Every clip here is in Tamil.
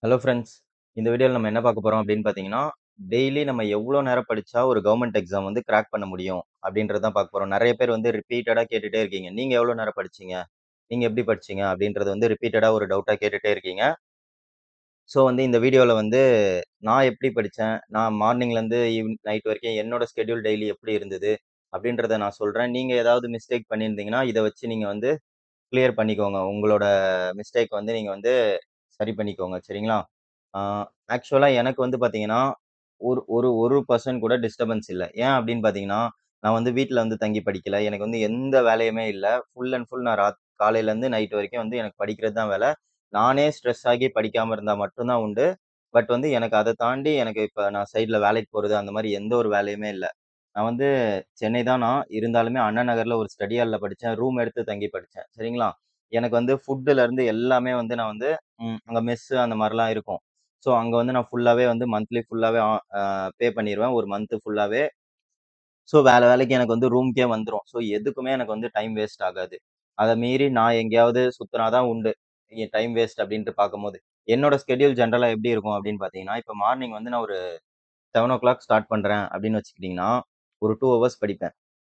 Hello friends. இந்த வீடியோல நம்ம என்ன பார்க்க போறோம் அப்படின்னு பார்த்தீங்கன்னா, டெய்லி நம்ம எவ்வளோ நேரம் படிச்சா ஒரு கவர்மெண்ட் எக்ஸாம் வந்து கிராக் பண்ண முடியும் அப்படின்றத தான் பார்க்க போறோம். நெறைய பேர் வந்து ரிப்பீட்டடா கேட்டுட்டே இருக்கீங்க. நீங்க எவ்வளோ நேரம் படிச்சீங்க? நீங்க எப்படி படிச்சீங்க? அப்படின்றது வந்து ரிப்பீட்டடா ஒரு டவுட்டா கேட்டுட்டே இருக்கீங்க. ஸோ வந்து இந்த வீடியோல வந்து நான் எப்படி படிச்சேன்? நான் மார்னிங்லேருந்து ஈவினிங் நைட் வரைக்கும் என்னோட ஸ்கெட்யூல் டெய்லி எப்படி இருந்தது? அப்படின்றத நான் சொல்றேன். நீங்க ஏதாவது மிஸ்டேக் பண்ணியிருந்தீங்கன்னா, இத வச்சு நீங்க வந்து கிளியர் பண்ணிக்கோங்க. உங்களோட மிஸ்டேக் வந்து நீங்க வந்து சரி பண்ணிக்கோங்க. சரிங்களா? ஆ ஆக்சுவலா எனக்கு வந்து பார்த்தீங்கன்னா, ஒரு ஒரு 1% கூட டிஸ்டர்பன்ஸ் இல்ல. ஏன் அப்படின்னு பார்த்தீங்கன்னா, நான் வந்து வீட்ல வந்து தங்கி படிக்கல. எனக்கு வந்து எந்த வேலையுமே இல்ல. ஃபுல் அண்ட் ஃபுல் நான் ராத் காலையிலேருந்து நைட் வரைக்கும் வந்து எனக்கு படிக்கிறது தான் வேல. நானே ஸ்ட்ரெஸ் ஆகி படிக்காம இருந்தா மட்டும் தான் உண்டு. பட் வந்து எனக்கு அத தாண்டி எனக்கு இப்ப நான் சைட்ல வேலைக்கு போறது அந்த மாரி எந்த ஒரு வேலையுமே இல்ல. நான் வந்து சென்னை தான் நான். இருந்தாலுமே அண்ணா நகர்ல ஒரு ஸ்டடி ஹால்ல படிச்சேன். ரூம் எடுத்து தங்கி படிச்சேன். சரிங்களா? எனக்கு வந்து ஃபுட்டுலருந்து எல்லாமே வந்து நான் வந்து ம் அங்க மெஸ்ஸு அந்த மாரிலாம் இருக்கும். ஸோ அங்க வந்து நான் ஃபுல்லாவே வந்து மந்த்லி ஃபுல்லாவே ஆ அ பே பண்ணிருவேன். ஒரு மந்த் ஃபுல்லாவே. ஸோ வேல வேலைக்கு எனக்கு வந்து ரூம்க்கே வந்துரும். ஸோ எதுக்குமே எனக்கு வந்து டைம் வேஸ்ட் ஆகாது. அத மீறி நான் எங்கேயாவது சுத்துனா தான் உண்டு. என் டைம் வேஸ்ட் அப்படின்ட்டு பார்க்கும்போது. என்னோட ஸ்கெட்யூல் ஜெனரலா எப்படி இருக்கும் அப்படின்னு பார்த்தீங்கன்னா, இப்ப மார்னிங் வந்து நான் ஒரு 7:00 ஸ்டார்ட் பண்றேன் அப்படின்னு வச்சுக்கிட்டீங்கன்னா, ஒரு 2 ஹவர்ஸ் படிப்பேன்.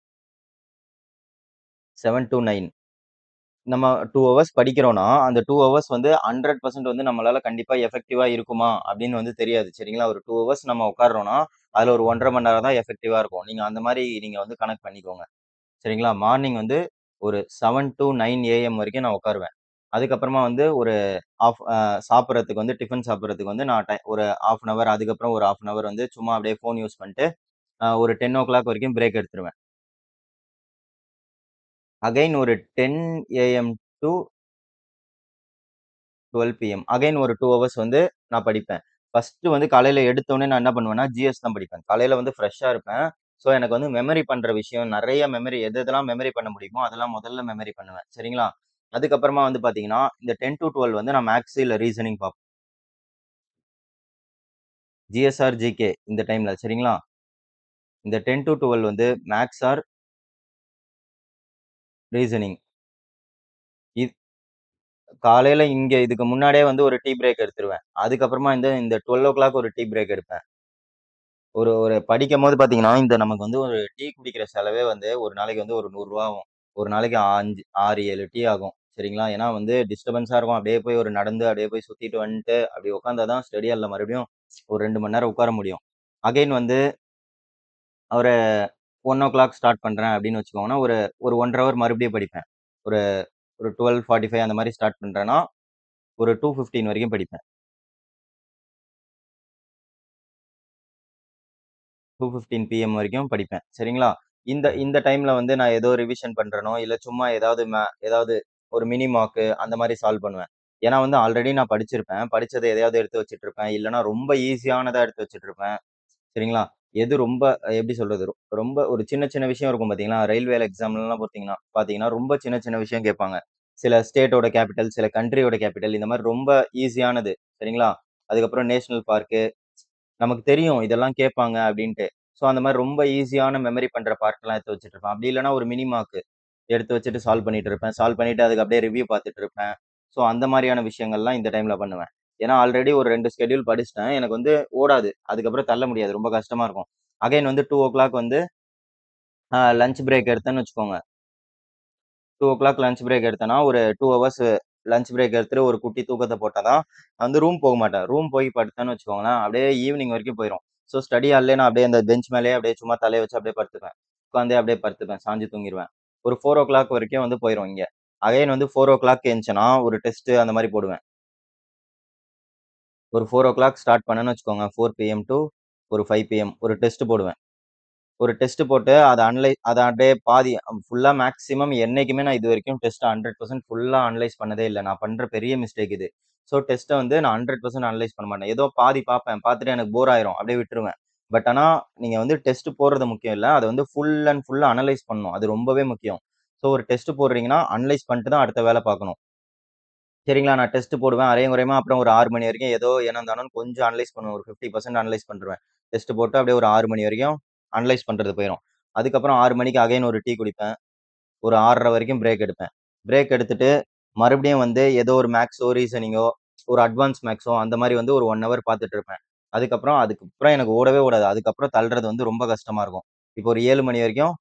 7-9 நம்ம 2 ஹவர்ஸ் படிக்கிறோம்னா, அந்த 2 ஹவர்ஸ் வந்து 100% வந்து நம்மளால கண்டிப்பா எஃபெக்டிவா இருக்குமா? அப்படின்னு வந்து தெரியாது. சரிங்களா? ஒரு 2 ஹவர்ஸ் நம்ம உட்கார்றோம்னா, அதுல ஒரு 1 1/2 மணி நேரம் தான் எஃபெக்டிவா இருக்கும். நீங்க அந்த மாரி நீங்க வந்து கணக்கு பண்ணிக்கோங்க. சரிங்களா? மார்னிங் வந்து ஒரு 7-9 ஏஎம் வரைக்கும் நான் உட்காருவேன். அதுக்கப்புறமா வந்து ஒரு ஆஃப் அ சாப்பிடுறதுக்கு வந்து டிஃபன் சாப்பிடுறதுக்கு வந்து நான் டை ஒரு 1/2 அன் ஹவர் அதுக்கப்புறம் ஒரு 1/2 அன் ஹவர் வந்து சும்மா அப்படியே ஃபோன் யூஸ் பண்ணிட்டு, அ ஒரு 10:00 வரைக்கும் பிரேக் எடுத்துருவேன். அகைன் ஒரு 10 ஏஎம் டூ 12 பிஎம். அகைன் ஒரு 2 ஹவர்ஸ் வந்து நான் படிப்பேன். ஃபர்ஸ்ட்டு வந்து காலையில எடுத்தோனே நான் என்ன பண்ணுவேன்னா, ஜிஎஸ் தான் படிப்பேன். காலையில வந்து ஃப்ரெஷ்ஷா இருப்பேன். ஸோ எனக்கு வந்து மெமரி பண்ற விஷயம் நெறைய மெமரி எது எதெல்லாம் மெமரி பண்ண முடியுமோ, அதெல்லாம் முதல்ல மெமரி பண்ணுவேன். சரிங்களா? அதுக்கப்புறமா வந்து பார்த்தீங்கன்னா, இந்த 10-12 வந்து நான் மேத்ஸ் இல்ல ரீசனிங் பார்ப்பேன். ஜிஎஸ் ஆர் ஜிகே இந்த டைம்ல சரிங்களா? இந்த 10-12 வந்து மேத்ஸ் ஆர் ரீசனிங். இத் காலையில இங்க இதுக்கு முன்னாடியே வந்து ஒரு டீ பிரேக் எடுத்துருவேன். அதுக்கப்புறமா இந்த இந்த 12:00 ஒரு டீ பிரேக் எடுப்பேன். ஒரு ஒரு படிக்கும்போது பார்த்தீங்கன்னா, இந்த நமக்கு வந்து ஒரு டீ குடிக்கிற செலவே வந்து ஒரு நாளைக்கு வந்து ஒரு ரூ. 100 ஆகும். ஒரு நாளைக்கு 5 6, 7 டீ ஆகும். சரிங்களா? ஏன்னா வந்து டிஸ்டர்பன்ஸா இருக்கும். அப்படியே போய் ஒரு நடந்து அப்படியே போய் சுத்திட்டு வந்துட்டு, அப்படி உட்கார்ந்தா தான் ஸ்டடி ஹால்ல மறுபடியும் ஒரு 2 மணி நேரம் உட்கார முடியும். அகைன் வந்து ஒரு 1:00 ஸ்டார்ட் பண்றேன் அப்படின்னு வச்சுக்கோங்கன்னா, ஒரு ஒரு 1 1/2 ஹவர் மறுபடியும் படிப்பேன். ஒரு ஒரு 12:45 அந்த மாரி ஸ்டார்ட் பண்றேன்னா, ஒரு 2:15 வரைக்கும் படிப்பேன். 2:15 பிஎம் வரைக்கும் படிப்பேன். சரிங்களா? இந்த இந்த டைம்ல வந்து நான் ஏதோ ரிவிஷன் பண்றேனோ, இல்ல சும்மா ஏதாவது மே ஏதாவது ஒரு மினி மார்க்கு அந்த மாரி சால்வ் பண்ணுவேன். ஏன்னா வந்து ஆல்ரெடி நான் படிச்சிருப்பேன். படிச்சத எதையாவது எடுத்து வச்சுட்டு இருப்பேன். இல்லன்னா ரொம்ப ஈஸியானதா எடுத்து வச்சுட்டு இருப்பேன். சரிங்களா? எது ரொம்ப எப்படி சொல்றது? ரொ ரொம்ப ஒரு சின்ன சின்ன விஷயம் இருக்கும் பார்த்தீங்களா? ரயில்வேல எக்ஸாம்லலாம் பார்த்தீங்கன்னா பார்த்தீங்கன்னா, ரொம்ப சின்ன சின்ன விஷயம் கேட்பாங்க. சில ஸ்டேட்டோட கேப்பிட்டல், சில கண்ட்ரியோட கேப்பிட்டல் இந்த மாரி ரொம்ப ஈஸியானது. சரிங்களா? அதுக்கப்புறம் நேஷனல் பார்க்கு. நமக்கு தெரியும் இதெல்லாம் கேட்பாங்க அப்படின்ட்டு. ஸோ அந்த மாரி ரொம்ப ஈஸியான மெமரி பண்ற பார்ட்லாம் எடுத்து வச்சுட்டு இருப்பேன். அப்படி இல்லன்னா ஒரு மினி மார்க்கு எடுத்து வச்சுட்டு சால்வ் பண்ணிட்டு இருப்பேன். சால்வ் பண்ணிட்டு அதுக்கு அப்படியே ரிவ்யூ பார்த்துட்டு இருப்பேன். ஸோ அந்த மாரியான விஷயங்கள்லாம் இந்த டைம்ல பண்ணுவேன். ஏன்னா ஆல்ரெடி ஒரு 2 ஸ்கெட்யூல் படிச்சுட்டேன். எனக்கு வந்து ஓடாது. அதுக்கப்புறம் தள்ள முடியாது. ரொம்ப கஷ்டமா இருக்கும். அகைன் வந்து 2:00 வந்து அ லஞ்ச் பிரேக் எடுத்தேன்னு வச்சுக்கோங்க. 2:00 லஞ்ச் பிரேக் எடுத்தேன்னா, ஒரு 2 ஹவர்ஸ் லஞ்ச் பிரேக் எடுத்துட்டு ஒரு குட்டி தூக்கத்த போட்டா தான் வந்து ரூம் போக மாட்டேன். ரூம் போய் படுத்தேன்னு வச்சுக்கோங்களேன், அப்படியே ஈவினிங் வரைக்கும் போயிரும். ஸோ ஸ்டடி ஹால்லயே நான் அப்படியே அந்த பெஞ்ச் மேலயே அப்படியே சும்மா தலைய வச்சு அப்படியே படுத்துப்பேன். உட்காந்தே அப்படியே படுத்துப்பேன். சாஞ்சு தூங்கிருவேன். ஒரு 4:00 வரைக்கும் வந்து போயிரும் இங்க. அகைன் வந்து 4:00 எந்திச்சேன்னா, ஒரு டெஸ்ட்டு அந்த மாரி போடுவேன். ஒரு 4:00 ஸ்டார்ட் பண்ணேன்னு வச்சுக்கோங்க. 4 பிஎம் டூ ஒரு 5 பிஎம் ஒரு டெஸ்ட் போடுவேன். ஒரு டெஸ்ட் போட்டு அத அனலை அத அப்படியே பாதி ஃபுல்லா மேக்ஸிமம் என்னைக்குமே நான் இதுவரைக்கும் டெஸ்ட்ட 100% ஃபுல்லா அனலைஸ் பண்ணதே இல்ல. நான் பண்ற பெரிய மிஸ்டேக் இது. ஸோ டெஸ்ட்ட வந்து நான் 100% அனலைஸ் பண்ண மாட்டேன். ஏதோ பாதி பார்ப்பேன். பார்த்துட்டு எனக்கு போர் ஆயிரும். அப்படியே விட்டுருவேன். பட் ஆனா, நீங்க வந்து டெஸ்ட் போடுறது முக்கியம் இல்ல. அத வந்து ஃபுல் அண்ட் ஃபுல்லா அனலைஸ் பண்ணணும். அது ரொம்பவே முக்கியம். ஸோ ஒரு டெஸ்ட் போடுறீங்கன்னா, அனலைஸ் பண்ணிட்டு தான் அடுத்த வேல பார்க்கணும். சரிங்களா? நான் டெஸ்ட் போடுவேன். அரையும் குறையுமா அப்புறம் ஒரு 6 மணி வரைக்கும் ஏதோ ஏனோ தானோன்னு கொஞ்சம் அனலைஸ் பண்ணுவேன். ஒரு 50% அனலைஸ் பண்ணிருவேன். டெஸ்ட் போட்டு அப்படியே ஒரு 6 மணி வரைக்கும் அனலைஸ் பண்றது போயிரும். அதுக்கப்புறம் 6 மணிக்கு அகைன் ஒரு டீ குடிப்பேன். ஒரு 6:30 வரைக்கும் பிரேக் எடுப்பேன். பிரேக் எடுத்துட்டு மறுபடியும் வந்து ஏதோ ஒரு மேத்ஸோ, ரீசனிங்கோ ஒரு அட்வான்ஸ் மேக்ஸோ அந்த மாரி வந்து ஒரு 1 ஹவர் பார்த்துட்டு இருப்பேன். அதுக்கப்புறம் அதுக்கப்புறம் எனக்கு ஓடவே ஓடாது. அதுக்கப்புறம் தள்றது வந்து ரொம்ப கஷ்டமா இருக்கும். இப்போ ஒரு 7 மணி வரைக்கும்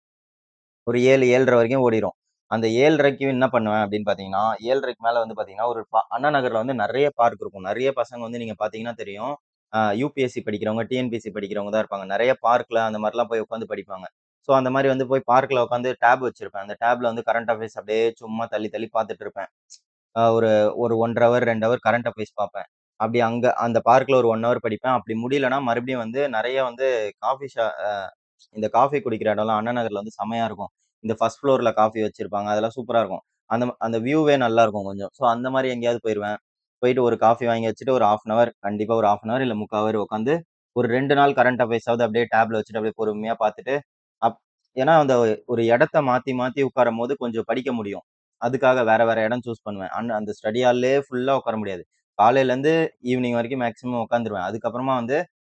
ஒரு 7, 7:30 வரைக்கும் ஓடிரும். அந்த 7:30க்கு என்ன பண்ணுவேன் அப்படின்னு பார்த்தீங்கன்னா, 7:30க்கு மேல வந்து பார்த்தீங்கன்னா, ஒரு ப அண்ணா நகர்ல வந்து நெறைய பார்க் இருக்கும். நெறைய பசங்க வந்து நீங்க பார்த்தீங்கன்னா தெரியும். அ யுபிஎஸ்சி படிக்கிறவங்க, டிஎன்பிஎஸ்சி படிக்கிறவங்க தான் இருப்பாங்க. நெறைய பார்க்ல அந்த மாரிலாம் போய் உட்காந்து படிப்பாங்க. ஸோ அந்த மாரி வந்து போய் பார்க்ல உட்காந்து டேப் வச்சிருப்பேன். அந்த டேப்ல வந்து கரண்ட் அஃபேர்ஸ் அப்படியே சும்மா தள்ளி தள்ளி பார்த்துட்டு இருப்பேன். அ ஒரு ஒரு 1 1/2 ஹவர், 2 ஹவர் கரண்ட் அஃபேர்ஸ் பார்ப்பேன். அப்படி அங்க அந்த பார்க்ல ஒரு 1 ஹவர் படிப்பேன். அப்படி முடியலன்னா மறுபடியும் வந்து நெறைய வந்து காஃபி ஷா அ இந்த காஃபி குடிக்கிற இடம்லாம் அண்ணா நகர்ல வந்து செம்மையா இருக்கும். இந்த ஃபர்ஸ்ட் ஃப்ளோர்ல காஃபி வச்சிருப்பாங்க. அதெல்லாம் சூப்பரா இருக்கும். அந்த அந்த வியூவே நல்லா இருக்கும் கொஞ்சம். ஸோ அந்த மாரி எங்கேயாவது போயிருவேன். போயிட்டு ஒரு காஃபி வாங்கி வச்சுட்டு ஒரு 1/2 அன் ஹவர் கண்டிப்பா ஒரு 1/2 அன் ஹவர் இல்ல 3/4 ஹவர் உட்காந்து ஒரு 2 நாள் கரண்ட் அஃபேர்ஸாவது அப்படியே டேப்ல வச்சுட்டு அப்படியே பொறுமையா பார்த்துட்டு, அப் ஏன்னா அந்த ஒரு இடத்த மாத்தி மாத்தி உட்காரும்போது கொஞ்சம் படிக்க முடியும். அதுக்காக வேற வேற இடம் சூஸ் பண்ணுவேன். அன் அந்த ஸ்டடி ஹால்லயே ஃபுல்லா உட்கார முடியாது. காலையிலேருந்து ஈவினிங் வரைக்கும் மேக்ஸிமம் உட்காந்துருவேன். அதுக்கப்புறமா வந்து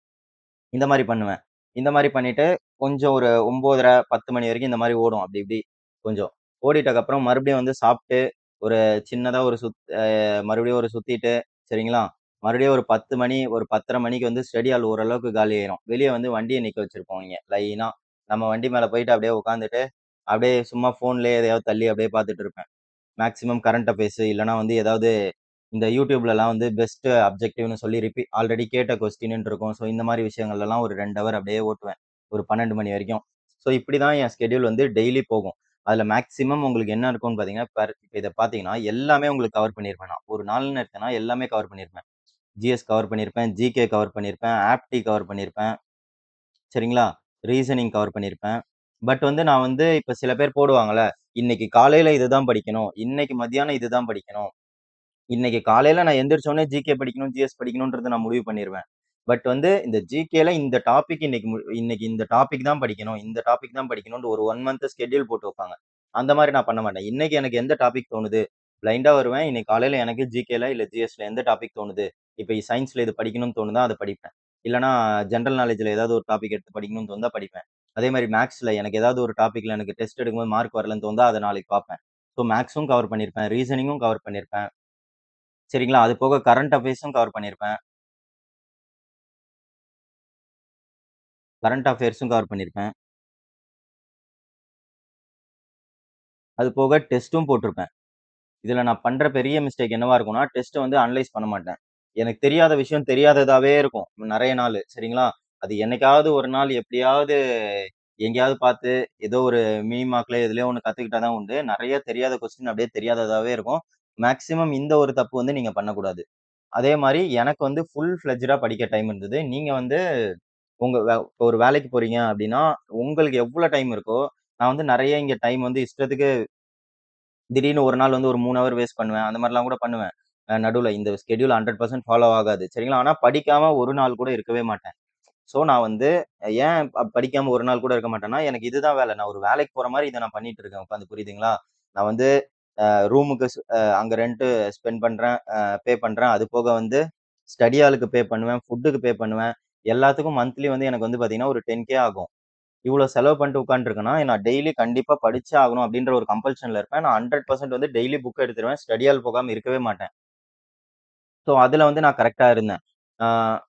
இந்த மாரி பண்ணுவேன். இந்த மாரி பண்ணிட்டு கொஞ்சம் ஒரு 9:30, 10 மணி வரைக்கும் இந்த மாரி ஓடும். அப்படி இப்படி கொஞ்சம். ஓடிட்டக்கப்புறம் மறுபடியும் வந்து சாப்ட்டு, ஒரு சின்னதா ஒரு சுத் அ மறுபடியும் ஒரு சுத்திட்டு சரிங்களா? மறுபடியும் ஒரு 10 மணி, ஒரு 10:30 மணிக்கு வந்து ஸ்டடி ஹால் ஓரளவுக்கு காலியாயிரும். வெளிய வந்து வண்டிய நிக்க வச்சிருப்போம் இங்க லைனா. நம்ம வண்டி மேல போயிட்டு அப்படியே உட்காந்துட்டு, அப்படியே சும்மா ஃபோன்லயே எதையாவது தள்ளி அப்படியே பார்த்துட்டு இருப்பேன். மேக்ஸிமம் கரண்ட் அஃபேர்ஸ் இல்லன்னா வந்து ஏதாவது இந்த YouTubeலலாம் வந்து பெஸ்ட் அப்ஜெக்டிவ்னு சொல்லி ரிப்பீ ஆல்ரெடி கேட்ட கொஸ்டின்னு இருக்கும். ஸோ இந்த மாரி விஷயங்கள்லலாம் ஒரு 2 ஹவர் அப்படியே ஓட்டுவேன். ஒரு 12 மணி வரைக்கும். ஸோ இப்படிதான் என் ஸ்கெட்யூல் வந்து டெய்லி போகும். அதுல மேக்ஸிமம் உங்களுக்கு என்ன இருக்கும்னு பார்த்தீங்கன்னா, பெர் இத பார்த்தீங்கன்னா, எல்லாமே உங்களுக்கு கவர் பண்ணியிருப்பேன் நான். ஒரு நாள்னு எடுத்தேன்னா எல்லாமே கவர் பண்ணியிருப்பேன். ஜிஎஸ் கவர் பண்ணியிருப்பேன், ஜிகே கவர் பண்ணியிருப்பேன், ஆப்டி கவர் பண்ணியிருப்பேன். சரிங்களா? ரீசனிங் கவர் பண்ணியிருப்பேன். பட் வந்து நான் வந்து இப்ப சில பேர் போடுவாங்கல்ல, இன்னைக்கு காலையில இதுதான் படிக்கணும். இன்னைக்கு மத்தியானம் இதுதான் படிக்கணும். இன்னைக்கு காலையில நான் எந்திரிச்ச உடனே ஜிகே படிக்கணும், ஜிஎஸ் படிக்கணும்ன்றத நான் முடிவு பண்ணிருவேன். பட் வந்து இந்த ஜிகேல இந்த டாபிக் இன்னைக்கு மு இன்னைக்கு இந்த டாபிக் தான் படிக்கணும். இந்த டாபிக் தான் படிக்கணும்னு ஒரு 1 மந்த் ஸ்கெட்யூல் போட்டு வைப்பாங்க. அந்த மாரி நான் பண்ண மாட்டேன். இன்னைக்கு எனக்கு எந்த டாபிக் தோணுது, பிளைண்டா வருவேன். இன்னைக்கு காலையில எனக்கு ஜிகேல இல்ல ஜிஎஸ்ல எந்த டாபிக் தோணுது, இப்ப சயின்ஸ்ல இது படிக்கணும்னு தோணுதா அத படிப்பேன். இல்லன்னா ஜெனரல் நாலேட்ஜ்ல ஏதாவது ஒரு டாபிக் எடுத்து படிக்கணும்னு தோணுதா படிப்பேன். அதே மாரி மேத்ஸ்ல எனக்கு ஏதாவது ஒரு டாபிக்ல எனக்கு டெஸ்ட் எடுக்கும்போது மார்க் வரலன்னு தோணுதா அத நாளைக்கு பார்ப்பேன். ஸோ மேத்ஸும் கவர் பண்ணியிருப்பேன். ரீசனிங்கும் கவர் பண்ணியிருப்பேன். சரிங்களா? அது போக கரண்ட் அஃபேர்ஸும் கவர் பண்ணியிருப்பேன். கரண்ட் அஃபேர்ஸும் கவர் பண்ணியிருப்பேன். அது போக டெஸ்ட்டும் போட்டிருப்பேன். இதுல நான் பண்ற பெரிய மிஸ்டேக் என்னவா இருக்கும்னா, டெஸ்ட்ட வந்து அனலைஸ் பண்ண மாட்டேன். எனக்கு தெரியாத விஷயம் தெரியாததாவே இருக்கும். நெறைய நாளு. சரிங்களா? அது என்னைக்காவது ஒரு நாள் எப்படியாவது எங்கேயாவது பார்த்து ஏதோ ஒரு மினி மார்க்ல எதுலயோ ஒண்ணு கத்துக்கிட்டா தான் உண்டு. நெறைய தெரியாத கொஸ்டின் அப்படியே தெரியாததாவே இருக்கும். மேக்ஸிமம் இந்த ஒரு தப்பு வந்து நீங்க பண்ணக்கூடாது. அதே மாரி எனக்கு வந்து ஃபுல் ஃப்ளெட்ஜ்டா படிக்க டைம் இருந்தது. நீங்க வந்து உங்க வே இப்ப ஒரு வேலைக்கு போறீங்க அப்படின்னா, உங்களுக்கு எவ்வளோ டைம் இருக்கோ, நான் வந்து நெறைய இங்க டைம் வந்து இஷ்டத்துக்கு திடீர்னு ஒரு நாள் வந்து ஒரு 3 ஹவர் வேஸ்ட் பண்ணுவேன். அந்த மாரிலாம் கூட பண்ணுவேன். அ நடுவுல இந்த ஸ்கெட்யூல் 100% ஃபாலோ ஆகாது. சரிங்களா? ஆனா படிக்காம ஒரு நாள் கூட இருக்கவே மாட்டேன். ஸோ நான் வந்து ஏன் ப படிக்காம ஒரு நாள் கூட இருக்க மாட்டேன்னா, எனக்கு இதுதான் வேலை. நான் ஒரு வேலைக்கு போற மாரி இத நான் பண்ணிட்டு இருக்கேன் உட்காந்து புரியுதுங்களா? நான் வந்து அ ரூமுக்கு ஸ் அ அங்க ரென்ட் ஸ்பெண்ட் பண்றேன், அ பே பண்றேன். அது போக வந்து ஸ்டடி ஹாலுக்கு பே பண்ணுவேன், ஃபுட்டுக்கு பே பண்ணுவேன். எல்லாத்துக்கும் மந்த்லி வந்து எனக்கு வந்து பார்த்தீங்கன்னா, ஒரு 10,000 ஆகும். இவ்வளோ செலவு பண்ணிட்டு உட்காந்துருக்கேன்னா, நான் டெய்லி கண்டிப்பா படிச்சே ஆகணும் அப்படின்ற ஒரு கம்பல்ஷன்ல இருப்பேன். நான் 100% வந்து டெய்லி புக் எடுத்துருவேன். ஸ்டடி ஹால் போகாம இருக்கவே மாட்டேன். ஸோ அதுல வந்து நான் கரெக்ட்டா இருந்தேன். ஆ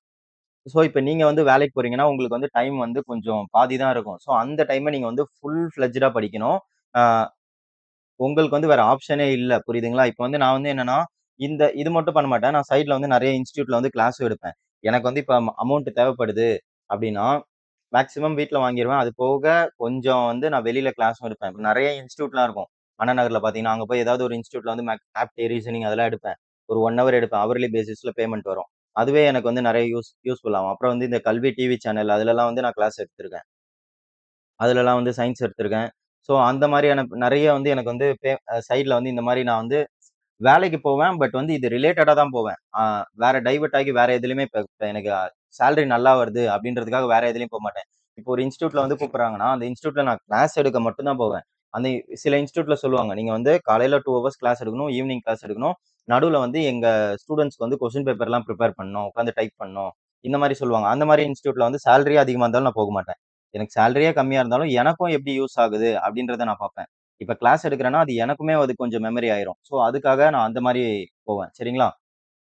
ஸோ இப்ப நீங்க வந்து வேலைக்கு போறீங்கன்னா, உங்களுக்கு வந்து டைம் வந்து கொஞ்சம் பாதி தான் இருக்கும். ஸோ அந்த டைம நீங்க வந்து ஃபுல் ஃப்ளெட்ஜ்டா படிக்கணும். ஆ உங்களுக்கு வந்து வேற ஆப்ஷனே இல்ல. புரியுதுங்களா? இப்ப வந்து நான் வந்து என்னன்னா, இந்த இது மட்டும் பண்ண மாட்டேன். நான் சைட்ல வந்து நெறைய இன்ஸ்டிடியூட்ல வந்து கிளாஸும் எடுப்பேன். எனக்கு வந்து இப்ப அம் அமௌண்ட் தேவைப்படுது அப்படின்னா, மேக்ஸிமம் வீட்ல வாங்கிருவேன். அது போக கொஞ்சம் வந்து நான் வெளியில கிளாஸும் எடுப்பேன். இப்ப நெறைய இன்ஸ்டிடியூட்லாம் இருக்கும். அண்ணா நகர்ல பார்த்தீங்கன்னா, அங்க போய் ஏதாவது ஒரு இன்ஸ்டிடியூட்ல வந்து மேக் ஆப்டி, ரீசனிங் அதெல்லாம் எடுப்பேன். ஒரு 1 ஹவர் எடுப்பேன். ஹவர்லி பேசிஸ்ல பேமெண்ட் வரும். அதுவே எனக்கு வந்து நெறைய யூஸ் யூஸ்ஃபுல் ஆகும். அப்புறம் வந்து இந்த கல்வி டிவி சேனல் அதுலலாம் வந்து நான் கிளாஸ் எடுத்திருக்கேன். அதுலலாம் வந்து சயின்ஸ் எடுத்திருக்கேன். ஸோ அந்த மாரியான நெறைய வந்து எனக்கு வந்து பே அ சைட்ல வந்து இந்த மாரி நான் வந்து வேலைக்கு போவேன். பட் வந்து இது ரிலேட்டடா தான் போவேன். ஆ வேற டைவர்ட் ஆகி வேற எதுலயுமே இப்ப இப்ப எனக்கு சேலரி நல்லா வருது அப்படின்றதுக்காக வேற எதுலயும் போமாட்டேன். இப்போ ஒரு இன்ஸ்டிடியூட்ல வந்து கூப்பிடுறாங்கன்னா, அந்த இன்ஸ்டிடியூட்ல நான் கிளாஸ் எடுக்க மட்டும் தான் போவேன். அந்த சில இன்ஸ்டிடியூட்ல சொல்லுவாங்க. நீங்க வந்து காலையில 2 ஹவர்ஸ் கிளாஸ் எடுக்கணும். ஈவினிங் கிளாஸ் எடுக்கணும். நடுவுல வந்து எங்க ஸ்டூடண்ட்ஸ்க்கு வந்து கொஸ்டின் பேப்பர்லாம் பிரிப்பேர் பண்ணணும். உட்கார்ந்து டைப் பண்ணணும். இந்த மாரி சொல்லுவாங்க. அந்த மாரி இன்ஸ்டிடியூட்ல வந்து சேலரி அதிகமா இருந்தாலும் நான் போக மாட்டேன். எனக்கு சேலரியே கம்மியா இருந்தாலும் எனக்கும் எப்படி யூஸ் ஆகுது அப்படின்றத நான் பார்ப்பேன். இப்ப கிளாஸ் எடுக்கிறேன்னா, அது எனக்குமே அது கொஞ்சம் மெமரி ஆயிரும். ஸோ அதுக்காக நான் அந்த மாரி போவேன். சரிங்களா?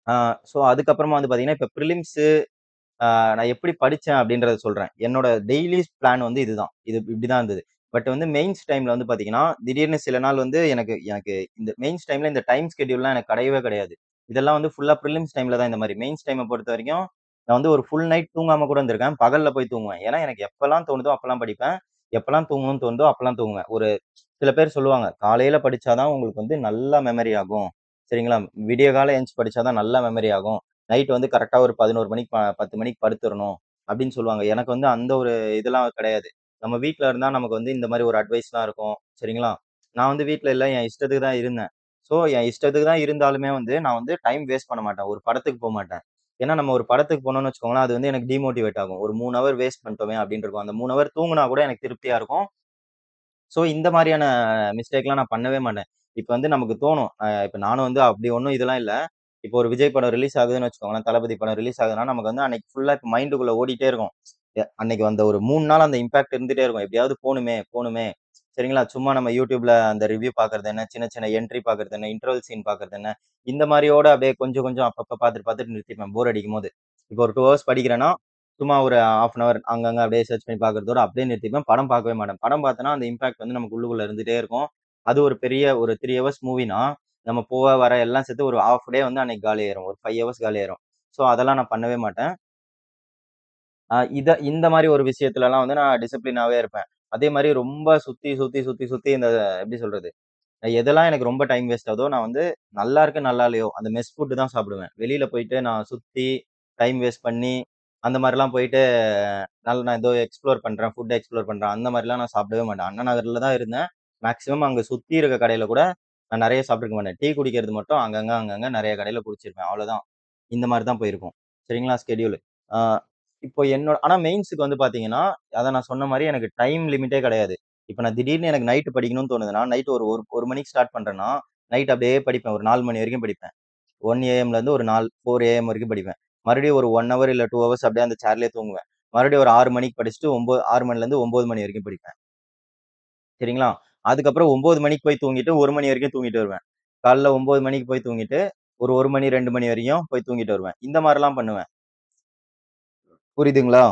ஆ ஸோ அதுக்கப்புறமா வந்து பார்த்தீங்கன்னா, இப்ப பிரிலிம்ஸு ஆ நான் எப்படி படிச்சேன் அப்படின்றத சொல்றேன். என்னோட டெய்லி பிளான் வந்து இதுதான். இது இப்படிதான் இருந்தது. பட் வந்து மெயின்ஸ் டைம்ல வந்து பார்த்தீங்கன்னா, திடீர்னு சில நாள் வந்து எனக்கு எனக்கு இந்த மெயின்ஸ் டைம்ல இந்த டைம் ஸ்கெட்யூல்லாம் எனக்கு கிடையவே கிடையாது. இதெல்லாம் வந்து ஃபுல்லா பிரிலிம்ஸ் டைம்ல தான் இந்த மாரி. மெயின்ஸ் டைம பொறுத்தவரைக்கும், நான் வந்து ஒரு ஃபுல் நைட் தூங்காம கூட இருந்திருக்கேன். பகல்ல போய் தூங்குவேன். ஏன்னா, எனக்கு எப்பலாம் தோணுதோ அப்பலாம் படிப்பேன். எப்பலாம் தூங்கணும்னு தோணுதோ அப்பலாம் தூங்குவேன். ஒரு சில பேர் சொல்லுவாங்க, "காலையில படிச்சா தான் உங்களுக்கு வந்து நல்லா மெமரி ஆகும்." சரிங்களா? "விடியகாலை எந்திச்சு படிச்சா தான் நல்லா மெமரி ஆகும். நைட் வந்து கரெக்ட்டா ஒரு 11 மணிக்கு ப 10 மணிக்கு படுத்துறணும்." அப்படின்னு சொல்லுவாங்க. எனக்கு வந்து அந்த ஒரு இதெல்லாம் கிடையாது. நம்ம வீட்ல இருந்தா நமக்கு வந்து இந்த மாரி ஒரு அட்வைஸ்லாம் இருக்கும். சரிங்களா? நான் வந்து வீட்ல இல்ல, என் இஷ்டத்துக்கு தான் இருந்தேன். ஸோ, என் இஷ்டத்துக்கு தான் இருந்தாலுமே வந்து, நான் வந்து டைம் வேஸ்ட் பண்ண மாட்டேன். ஒரு படத்துக்கு போமாட்டேன். ஏன்னா, நம்ம ஒரு படத்துக்கு போனோம்னு வச்சுக்கோங்களேன், அது வந்து எனக்கு டிமோட்டிவேட் ஆகும். ஒரு 3 ஹவர் வேஸ்ட் பண்ணிட்டோமே அப்படின்னு இருக்கும். அந்த 3 ஹவர் தூங்குனா கூட எனக்கு திருப்தியா இருக்கும். ஸோ, இந்த மாரியான மிஸ்டேக்லாம் நான் பண்ணவே மாட்டேன். இப்ப வந்து நமக்கு தோணும். அ இப்ப நானும் வந்து அப்படி ஒண்ணும் இதெல்லாம் இல்ல. இப்போ ஒரு விஜய் படம் ரிலீஸ் ஆகுதுன்னு வச்சுக்கோங்களேன், தளபதி படம் ரிலீஸ் ஆகுதுன்னா, நமக்கு வந்து அன்னைக்கு ஃபுல்லா இப்ப மைண்டுக்குள்ள ஓடிட்டே இருக்கும். எ அன்னைக்கு வந்த ஒரு 3 நாள் அந்த இம்பாக்ட் இருந்துட்டே இருக்கும். எப்படியாவது போணுமே, போணுமே. சரிங்களா? சும்மா நம்ம YouTubeல அந்த ரிவ்யூ பார்க்கறது என்ன, சின்ன சின்ன என்ட்ரி பார்க்கறது என்ன, இன்டர்வல் சீன் பார்க்கறது என்ன, இந்த மாரியோட அப்படியே கொஞ்சம் கொஞ்சம் அப்பப்ப பார்த்துட்டு பார்த்துட்டு நிறுத்திப்பேன் போர் அடிக்கும்போது. இப்போ ஒரு 2 ஹவர்ஸ் படிக்கிறேன்னா, சும்மா ஒரு 1/2 அன் ஹவர் அங்கங்க அப்படியே சர்ச் பண்ணி பார்க்கறதோட அப்படியே நிறுத்திப்பேன். படம் பார்க்கவே மாட்டேன். படம் பார்த்தேன்னா, அந்த இம்பாக்ட் வந்து நமக்கு உள்ளுக்குள்ள இருந்துட்டே இருக்கும். அது ஒரு பெரிய ஒரு 3 ஹவர்ஸ் மூவினா, நம்ம போக, வர எல்லாம் சேர்த்து ஒரு 1/2 டே வந்து அன்னைக்கு காலியாயிரும். ஒரு 5 ஹவர்ஸ் காலியாயிரும். ஸோ, அதெல்லாம் நான் பண்ணவே மாட்டேன். அ இத இந்த மாரி ஒரு விஷயத்துலலாம் வந்து நான் டிசிப்ளினாவே இருப்பேன். அதே மாரி ரொம்ப சுத்தி, சுத்தி, சுத்தி, சுத்தி இந்த எப்படி சொல்றது? எதெல்லாம் எனக்கு ரொம்ப டைம் வேஸ்ட் ஆகுதோ, நான் வந்து நல்லா இருக்கு, நல்லா இல்லையோ, அந்த மெஸ் ஃபுட் தான் சாப்பிடுவேன். வெளியில போயிட்டு நான் சுத்தி, டைம் வேஸ்ட் பண்ணி, அந்த மாரிலாம் போயிட்டு நல்ல நான் ஏதோ எக்ஸ்ப்ளோர் பண்றேன், ஃபுட் எக்ஸ்ப்ளோர் பண்றேன். அந்த மாரிலாம் நான் சாப்பிடவே மாட்டேன். அண்ணா நகர்ல தான் இருந்தேன். மேக்ஸிமம் அங்க சுத்தி இருக்க கடையில கூட நான் நெறைய சாப்பிட்டுருக்க மாட்டேன். டீ குடிக்கிறது மட்டும் அங்கங்க, அங்கங்க நெறைய கடையில குடிச்சிருப்பேன். அவ்வளோதான். இந்த மாரி தான் போயிருக்கும். சரிங்களா? ஸ்கெட்யூலு. ஆ இப்போ என்னோட ஆனா மெயின்ஸ்க்கு வந்து பார்த்தீங்கன்னா, அதான் நான் சொன்ன மாரி எனக்கு டைம் லிமிட்டே கிடையாது. இப்ப நான் திடீர்னு எனக்கு நைட் படிக்கணும்னு தோணுதுன்னா, நைட் ஒரு ஒரு 1 மணிக்கு ஸ்டார்ட் பண்றேன்னா, நைட் அப்படியே படிப்பேன். ஒரு 4 மணி வரைக்கும் படிப்பேன். 1 ஏஎம்லேருந்து ஒரு 4 4 ஏஎம் வரைக்கும் படிப்பேன். மறுபடியும் ஒரு 1 ஹவர் இல்ல 2 ஹவர்ஸ் அப்படியே அந்த சேர்லயே தூங்குவேன். மறுபடியும் ஒரு 6 மணிக்கு படிச்சுட்டு 9 6 மணிலேருந்து 9 மணி வரைக்கும் படிப்பேன். சரிங்களா? அதுக்கப்புறம் 9 மணிக்கு போய் தூங்கிட்டு 1 மணி வரைக்கும் தூங்கிட்டு வருவேன். காலைல 9 மணிக்கு போய் தூங்கிட்டு, ஒரு 1 மணி, 2 மணி வரையும் போய் தூங்கிட்டு வருவேன். இந்த மாரிலாம் பண்ணுவேன். புரியுதுங்களா?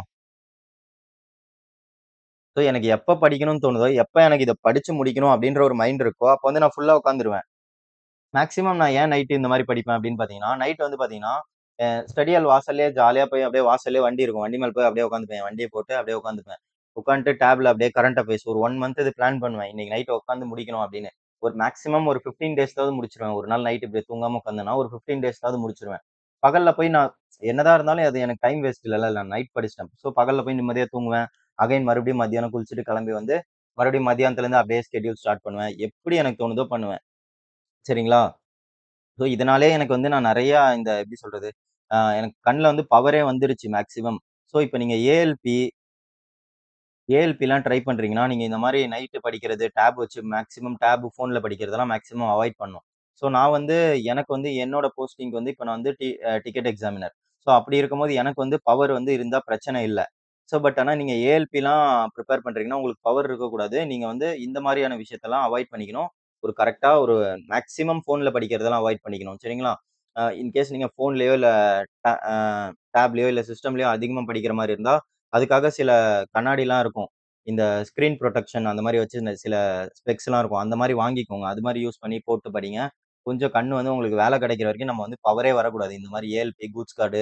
ஸோ எனக்கு எப்ப படிக்கணும்னு தோணுதோ, எப்ப எனக்கு இத படிச்சு முடிக்கணும் அப்படின்ற ஒரு மைண்ட் இருக்கோ, அப்ப வந்து நான் ஃபுல்லா உட்காந்துருவேன். மேக்ஸிமம் நான் ஏன் நைட் இந்த மாரி படிப்பேன் அப்படின்னு பார்த்தீங்கன்னா, நைட் வந்து பார்த்தீங்கன்னா, அ ஸ்டடி ஹால் வாசல்லயே ஜாலியா போய் அப்படியே வாசல்லயே வண்டி இருக்கும். வண்டி மேல போய் அப்படியே உட்காந்துப்பேன். வண்டிய போட்டு அப்படியே உட்காந்துப்பேன். உட்காந்துட்டு டேப்ல அப்படியே கரண்ட் அஃபேர்ஸ் ஒரு 1 மந்த் இது பிளான் பண்ணுவேன். இன்னைக்கு நைட் உட்காந்து முடிக்கணும் அப்படின்னு. ஒரு மேக்ஸிமம் ஒரு 15 டேஸ்லாவது முடிச்சுருவேன். ஒரு நாள் நைட் இப்படி தூங்காம உட்காந்தேன்னா, ஒரு 15 டேஸ்லாவது முடிச்சுருவேன். பகல்ல போய் நான் என்னதான் இருந்தாலும் அது எனக்கு டைம் வேஸ்ட் இல்லல்ல. நான் நைட் படிச்சுட்டேன். ஸோ பகல்ல போய் நிம்மதியா தூங்குவேன். அகைன் மறுபடியும் மத்தியானம் குளிச்சுட்டு கிளம்பி வந்து, மறுபடியும் மத்தியானத்துலருந்து அப்படியே ஸ்கெட்யூல் ஸ்டார்ட் பண்ணுவேன். எப்படி எனக்கு தோணுதோ பண்ணுவேன். சரிங்களா? ஸோ இதனாலேயே எனக்கு வந்து நான் நெறையா இந்த எப்படி சொல்றது? அ எனக்கு கண்ல வந்து பவரே வந்துருச்சு மேக்ஸிமம். ஸோ இப்ப நீங்க ஏஎல்பி ஏஎல்பிலாம் ட்ரை பண்றீங்கன்னா, நீங்க இந்த மாரி நைட்டு படிக்கிறது, டேப் வச்சு மேக்ஸிமம் டேப், ஃபோன்ல படிக்கிறதெல்லாம் மேக்ஸிமம் அவாய்ட் பண்ணணும். ஸோ நான் வந்து எனக்கு வந்து என்னோட போஸ்டிங்க்கு வந்து இப்ப நான் வந்து டி அ டிக்கெட் எக்ஸாமினர். ஸோ அப்படி இருக்கும்போது எனக்கு வந்து பவர் வந்து இருந்தா பிரச்சனை இல்ல. ஸோ பட் ஆனா நீங்க ஏஎல்பிலாம் பிரிப்பேர் பண்றீங்கன்னா, உங்களுக்கு பவர் இருக்கக்கூடாது. நீங்க வந்து இந்த மாரியான விஷயத்தெல்லாம் அவாய்ட் பண்ணிக்கணும். ஒரு கரெக்ட்டா ஒரு மேக்ஸிமம் ஃபோன்ல படிக்கிறதெல்லாம் அவாய்ட் பண்ணிக்கணும். சரிங்களா? அ இன்கேஸ் நீங்க ஃபோன்லயோ இல்ல ட அ டேப்லயோ இல்ல சிஸ்டம்லயோ அதிகமா படிக்கிற மாரி இருந்தா, அதுக்காக சில கண்ணாடிலாம் இருக்கும். இந்த ஸ்க்ரீன் புரொடெக்ஷன் அந்த மாரி வச்சு இந்த சில ஸ்பெக்ஸ்லாம் இருக்கும். அந்த மாரி வாங்கிக்கோங்க. அது மாரி யூஸ் பண்ணி போட்டு படிங்க. கொஞ்சம் கண்ணு வந்து உங்களுக்கு வேலை கிடைக்கிற வரைக்கும் நம்ம வந்து பவரே வரக்கூடாது. இந்த மாரி ALP, goods guard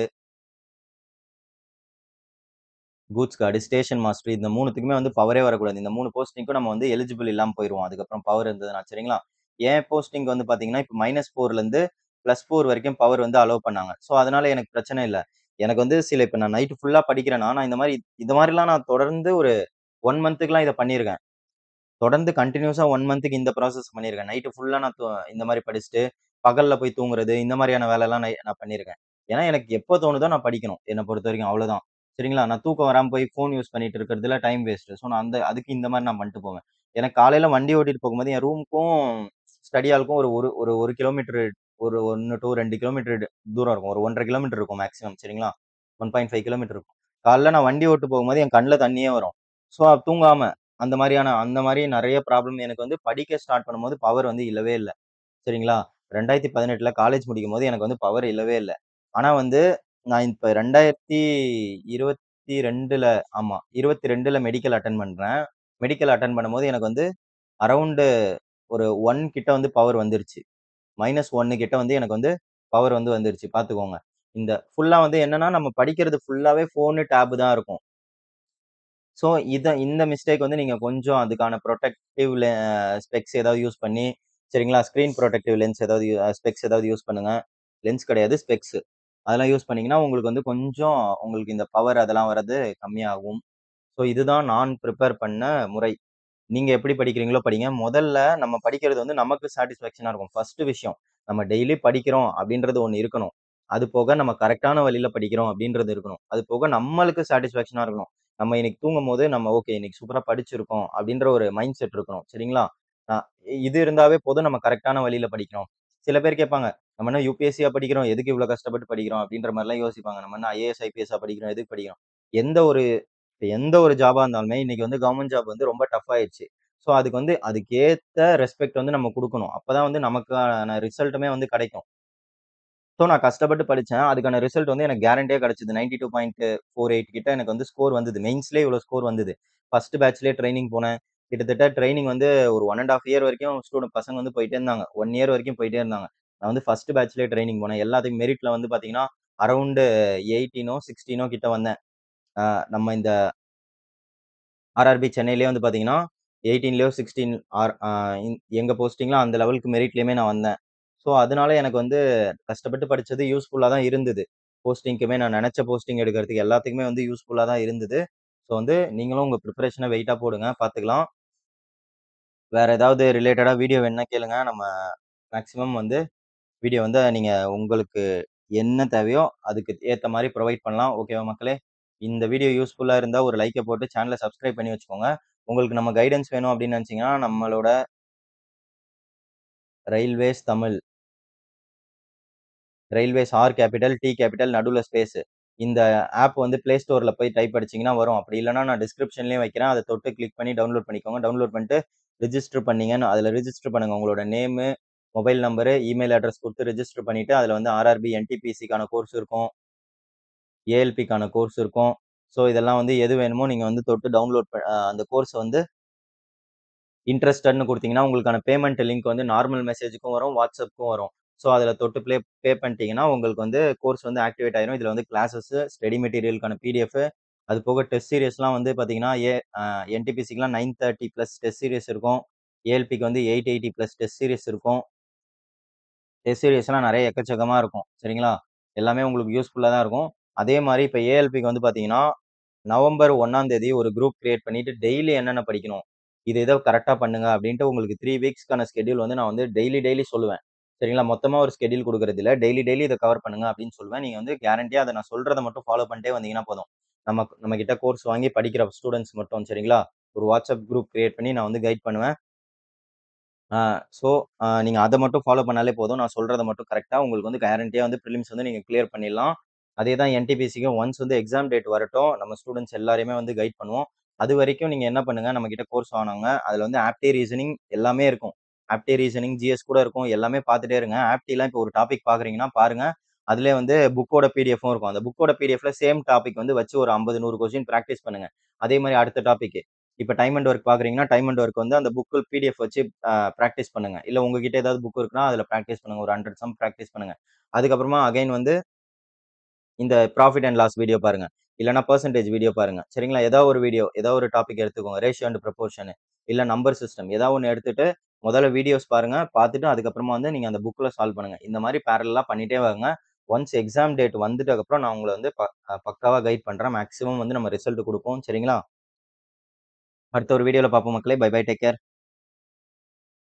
goods guard, station master இந்த 3த்துக்குமே வந்து பவரே வரக்கூடாது. இந்த 3 போஸ்டிங்க்கும் நம்ம வந்து எலிஜிபிள் இல்லாம போயிருவோம். அதுக்கப்புறம் பவர் இருந்ததுனா சரிங்களா? என் போஸ்டிங் வந்து பார்த்தீங்கன்னா, இப்ப -4லேருந்து +4 வரைக்கும் பவர் வந்து அலோவ் பண்ணாங்க. ஸோ அதனால எனக்கு பிரச்சனை இல்ல. எனக்கு வந்து சில இப்ப நான் நைட் ஃபுல்லா படிக்கிறேன்னா, நான் இந்த மாரி இந்த மாரிலாம் நான் தொடர்ந்து ஒரு 1 மந்த்துக்குலாம் இத பண்ணியிருக்கேன். தொடர்ந்து கன்டினியூஸா 1 மந்த்துக்கு இந்த ப்ராசஸ் பண்ணியிருக்கேன். நைட்டு ஃபுல்லா நான் தொ இந்த மாரி படிச்சுட்டு, பகல்ல போய் தூங்குறது, இந்த மாரியான வேலைலாம் நை நான் பண்ணியிருக்கேன். ஏன்னா, எனக்கு எப்போ தோணுதோ நான் படிக்கணும். என்ன பொறுத்தவரைக்கும் அவ்வளோதான். சரிங்களா? நான் தூக்கம் வராம போய் ஃபோன் யூஸ் பண்ணிட்டு இருக்கிறதுல டைம் வேஸ்ட்டு. ஸோ நான் அந்த அதுக்கு இந்த மாரி நான் பண்ணிட்டு போவேன். எனக்கு காலையில வண்டி ஓட்டிட்டு போகும்போது என் ரூமுக்கும், ஸ்டடி ஹாலுக்கும் ஒரு ஒரு ஒரு 1 கிலோமீட்டர் ஒரு 1 டூ 2 கிலோமீட்டர் தூரம் இருக்கும். ஒரு 1 1/2 கிலோமீட்டர் இருக்கும் மேக்ஸிமம் சரிங்களா? 1.5 கிலோமீட்டர் இருக்கும். காலைல நான் வண்டி ஓட்டு போகும்போது என் கண்ல தண்ணியே வரும். ஸோ தூங்காம அந்த மாரியான அந்த மாரி நெறைய ப்ராப்ளம் எனக்கு வந்து படிக்க ஸ்டார்ட் பண்ணும்போது பவர் வந்து இல்லவே இல்ல. சரிங்களா? 2018ல காலேஜ் முடிக்கும்போது எனக்கு வந்து பவர் இல்லவே இல்ல. ஆனா வந்து நான் இப்ப 2022ல ஆமா 22ல மெடிக்கல் அட்டெண்ட் பண்றேன். மெடிக்கல் அட்டெண்ட் பண்ணும்போது எனக்கு வந்து அரவுண்ட் ஒரு 1 கிட்ட வந்து பவர் வந்துருச்சு. -1 கிட்ட வந்து எனக்கு வந்து பவர் வந்து வந்துருச்சு பார்த்துக்கோங்க. இந்த ஃபுல்லா வந்து என்னன்னா, நம்ம படிக்கிறது ஃபுல்லாவே ஃபோனு, டேப் தான் இருக்கும். ஸோ இத இந்த மிஸ்டேக் வந்து நீங்க கொஞ்சம் அதுக்கான புரொடெக்டிவ் லெ ஸ்பெக்ஸ் ஏதாவது யூஸ் பண்ணி சரிங்களா? ஸ்க்ரீன் புரொடெக்டிவ் லென்ஸ் ஏதாவது யூ ஸ்பெக்ஸ் ஏதாவது யூஸ் பண்ணுங்க. லென்ஸ் கிடையாது ஸ்பெக்ஸ். அதெல்லாம் யூஸ் பண்ணீங்கன்னா, உங்களுக்கு வந்து கொஞ்சம் உங்களுக்கு இந்த பவர் அதெல்லாம் வர்றது கம்மியாகும். ஸோ இதுதான் நான் பிரிப்பேர் பண்ண முறை. நீங்க எப்படி படிக்கிறீங்களோ படிங்க. முதல்ல நம்ம படிக்கிறது வந்து நமக்கு சாட்டிஸ்ஃபேக்ஷனா இருக்கும். ஃபர்ஸ்ட் விஷயம். நம்ம டெய்லி படிக்கிறோம் அப்படின்றது ஒண்ணு இருக்கணும். அது போக நம்ம கரெக்ட்டான வழியில படிக்கிறோம் அப்படின்றது இருக்கணும். அது போக நம்மளுக்கு சாட்டிஸ்ஃபேக்ஷனா இருக்கணும். நம்ம இன்னைக்கு தூங்கும்போது நம்ம ஓகே இன்னைக்கு சூப்பரா படிச்சிருக்கோம் அப்படின்ற ஒரு மைண்ட் செட் இருக்கணும். சரிங்களா? அ இது இருந்தாவே போதும் நம்ம கரெக்ட்டான வழியில படிக்கிறோம். சில பேர் கேட்பாங்க, நம்ம என்ன யுபிஎஸ்சியா படிக்கிறோம்? எதுக்கு இவ்வளோ கஷ்டப்பட்டு படிக்கிறோம்? அப்படின்ற மாரிலாம் யோசிப்பாங்க. நம்ம என்ன ஐஏஎஸ், ஐபிஎஸ்ஸா படிக்கிறோம்? எதுக்கு படிக்கிறோம்? எந்த ஒரு எந்த ஒரு ஜாபா இருந்தாலுமே இன்னைக்கு வந்து கவர்ன்மென்ட் ஜாப் வந்து ரொம்ப டஃப் ஆயிருச்சு. ஸோ அதுக்கு வந்து அதுக்கேத்த ரெஸ்பெக்ட் வந்து நம்ம குடுக்கணும். அப்பதான் வந்து நமக்கான ரிசல்ட்டுமே வந்து கிடைக்கும். ஸோ நான் கஷ்டப்பட்டு படிச்சேன். அதுக்கான ரிசல்ட் வந்து எனக்கு கேரண்டியா கிடைச்சது. 92.48 கிட்ட எனக்கு வந்து ஸ்கோர் வந்தது. மெயின்ஸ்லயே இவ்வளோ ஸ்கோர் வந்தது. ஃபர்ஸ்ட் பேட்ச்லயே ட்ரெய்னிங் போனேன். கிட்டத்தட்ட ட்ரெய்னிங் வந்து ஒரு 1 1/2 இயர் வரைக்கும் ஸ்டூடண்ட் பசங்க வந்து போயிட்டே இருந்தாங்க. 1 இயர் வரைக்கும் போயிட்டே இருந்தாங்க. நான் வந்து ஃபர்ஸ்ட் பேட்ச்லயே ட்ரெய்னிங் போனேன். எல்லாத்துக்கும் மெரிட்ல வந்து பார்த்தீங்கன்னா, அரவுண்ட் 18ஓ, 16ஓ கிட்ட வந்தேன். அ நம்ம இந்த ஆர்ஆர்பி சென்னையிலயே வந்து பார்த்தீங்கன்னா, 18லயோ 16 ஆர் அ எங்க போஸ்டிங்ல அந்த லெவலுக்கு மெரிட்லயுமே நான் வந்தேன். ஸோ அதனால எனக்கு வந்து கஷ்டப்பட்டு படிச்சது யூஸ்ஃபுல்லா தான் இருந்தது. போஸ்டிங்க்குமே நான் நெனச்ச போஸ்டிங் எடுக்கிறதுக்கு எல்லாத்துக்குமே வந்து யூஸ்ஃபுல்லா தான் இருந்தது. ஸோ வந்து நீங்களும் உங்க பிரிப்பரேஷன வெயிட்டா போடுங்க. பார்த்துக்கலாம். வேற ஏதாவது ரிலேட்டடா வீடியோ வேணும்னா கேளுங்க. நம்ம மேக்ஸிமம் வந்து வீடியோ வந்து நீங்க உங்களுக்கு என்ன தேவையோ அதுக்கு ஏத்த மாரி புரொவைட் பண்ணலாம். ஓகேவா மக்களே? இந்த வீடியோ யூஸ்ஃபுல்லா இருந்தா ஒரு லைக்க போட்டு சேனல சப்ஸ்கிரைப் பண்ணி வச்சுக்கோங்க. உங்களுக்கு நம்ம கைடன்ஸ் வேணும் அப்படின்னு நெனச்சீங்கன்னா, நம்மளோட railways Tamil. Railways R capital, T capital நடுவுல ஸ்பேஸ். இந்த ஆப் வந்து Play Storeல போய் டைப் அடிச்சீங்கன்னா வரும். அப்படி இல்லன்னா நான் டிஸ்கிரிப்ஷன்லயும் வைக்கிறேன். அத தொட்டு கிளிக் பண்ணி டவுன்லோட் பண்ணிக்கோங்க. டவுன்லோட் பண்ணிட்டு ரிஜிஸ்டர் பண்ணீங்கன்னு அதுல ரிஜிஸ்டர் பண்ணுங்க. உங்களோட name, mobile number, email address குடுத்து ரிஜிஸ்டர் பண்ணிட்டு, அதுல வந்து ஆர்ஆர்பி, என்டிபிசிக்கான கோர்ஸ் இருக்கும். ஏஎல்பிக்கான கோர்ஸ் இருக்கும். ஸோ இதெல்லாம் வந்து எது வேணுமோ நீங்க வந்து தொட்டு டவுன்லோட் ப அ அந்த கோர்ஸ வந்து இன்ட்ரஸ்டட்ன்னு குடுத்தீங்கன்னா, உங்களுக்கான பேமெண்ட் லிங்க் வந்து நார்மல் மெசேஜுக்கும் வரும், வாட்ஸ்அப்க்கும் வரும். ஸோ அதுல தொட்டு ப்ளே பே பண்ணிட்டீங்கன்னா, உங்களுக்கு வந்து கோர்ஸ் வந்து ஆக்டிவேட் ஆயிரும். இதுல வந்து கிளாஸஸ், ஸ்டடி மெட்டீரியலுக்கான பிடிஎஃப், அது போக டெஸ்ட் சீரியஸ்லாம் வந்து பார்த்தீங்கன்னா, ஏ அ என்டிபிசிக்குலாம் 930 பிளஸ் டெஸ்ட் சீரியஸ் இருக்கும். ஏஎல்பிக்கு வந்து 880 பிளஸ் டெஸ்ட் சீரியஸ் இருக்கும். டெஸ்ட் சீரியஸ்லாம் நெறைய எக்கச்சக்கமா இருக்கும். சரிங்களா? எல்லாமே உங்களுக்கு யூஸ்ஃபுல்லா தான் இருக்கும். அதே மாரி இப்ப ஏஎல்பிக்கு வந்து பார்த்தீங்கன்னா, நவம்பர் 1ஆம் தேதி ஒரு குரூப் கிரியேட் பண்ணிட்டு டெய்லி என்னென்ன படிக்கணும்? இது இத கரெக்ட்டா பண்ணுங்க அப்படின்ட்டு உங்களுக்கு 3 வீக்ஸ்க்கான ஸ்கெட்யூல் வந்து நான் வந்து டெய்லி டெய்லி சொல்லுவேன். சரிங்களா? மொத்தமா ஒரு ஸ்கெட்யூல் குடுக்குறது இல்ல. டெய்லி டெய்லி இத கவர் பண்ணுங்க அப்படின்னு சொல்லுவேன். நீங்க வந்து கேரண்டியா அத நான் சொல்றத மட்டும் ஃபாலோ பண்ணிட்டே வந்தீங்கன்னா போதும். நம்ம நம்ம கிட்ட கோர்ஸ் வாங்கி படிக்கிற ஸ்டூடண்ட்ஸ் மட்டும் சரிங்களா? ஒரு வாட்ஸ்அப் குரூப் கிரியேட் பண்ணி நான் வந்து கைட் பண்ணுவேன். ஆ ஸோ அ நீங்க அத மட்டும் ஃபாலோ பண்ணாலே போதும். நான் சொல்றத மட்டும் கரெக்ட்டா உங்களுக்கு வந்து கேரண்டியா வந்து பிரிலிம்ஸ் வந்து நீங்க கிளியர் பண்ணிடலாம். அதே தான் என்டிபிசிக்கும் ஒன்ஸ் வந்து எக்ஸாம் டேட் வரட்டும். நம்ம ஸ்டூடண்ட்ஸ் எல்லாரையுமே வந்து கைட் பண்ணுவோம். அதுவரைக்கும் நீங்க என்ன பண்ணுங்க, நம்ம கிட்ட கோர்ஸ் வாங்குனவங்க, அதுல வந்து ஆப்டி ரீசனிங் எல்லாமே இருக்கும். ஆப்டி ரீசனிங், ஜிஎஸ் கூட இருக்கும். எல்லாமே பார்த்துட்டே இருங்க. ஆப்டிலாம் இப்போ ஒரு டாபிக் பார்க்குறீங்கன்னா பாருங்க. அதிலயே வந்து புக்கோட பிடிஎஃப்பும் இருக்கும். அந்த புக்கோட பிடிஎஃப்ல சேம் டாபிக் வந்து வச்சு ஒரு 50, 100 கொஸ்டின் பிராக்டிஸ் பண்ணுங்க. அதே மாரி அடுத்த டாபிக். இப்ப டைம் அண்ட் ஒர்க் பார்க்குறீங்கன்னா, டைம் அண்ட் ஒர்க் வந்து அந்த புக் பிடிஎஃப் வச்சு அ பிராக்டிஸ் பண்ணுங்க. இல்ல உங்ககிட்ட ஏதாவது புக் இருக்குன்னா, அதுல பிராக்டிஸ் பண்ணுங்க. ஒரு 100 சம் பிராக்டிஸ் பண்ணுங்க. அதுக்கப்புறமா அகைன் வந்து இந்த ப்ராஃபிட் அண்ட் லாஸ் வீடியோ பாருங்க. இல்லன்னா பெர்சன்டேஜ் வீடியோ பாருங்க. சரிங்களா? ஏதாவது ஒரு வீடியோ, ஏதாவது ஒரு டாபிக் எடுத்துக்கோங்க. ரேஷியோ அண்ட் ப்ரொபோர்ஷன் இல்ல நம்பர் சிஸ்டம் ஏதாவது ஒண்ணு எடுத்துட்டு, முதல்ல வீடியோஸ் பாருங்க. பார்த்துட்டு அதுக்கப்புறமா வந்து நீங்க அந்த புக்ல சால்வ் பண்ணுங்க. இந்த மாரி பேரலலா பண்ணிட்டே வாங்க. ஒன்ஸ் எக்ஸாம் டேட் வந்துட்டதுக்கப்புறம் நான் உங்கள வந்து ப பக்காவா கைட் பண்றேன். மேக்ஸிமம் வந்து நம்ம ரிசல்ட் குடுப்போம். சரிங்களா? அடுத்த ஒரு வீடியோல பார்ப்போம் மக்களே. Bye bye. Take care.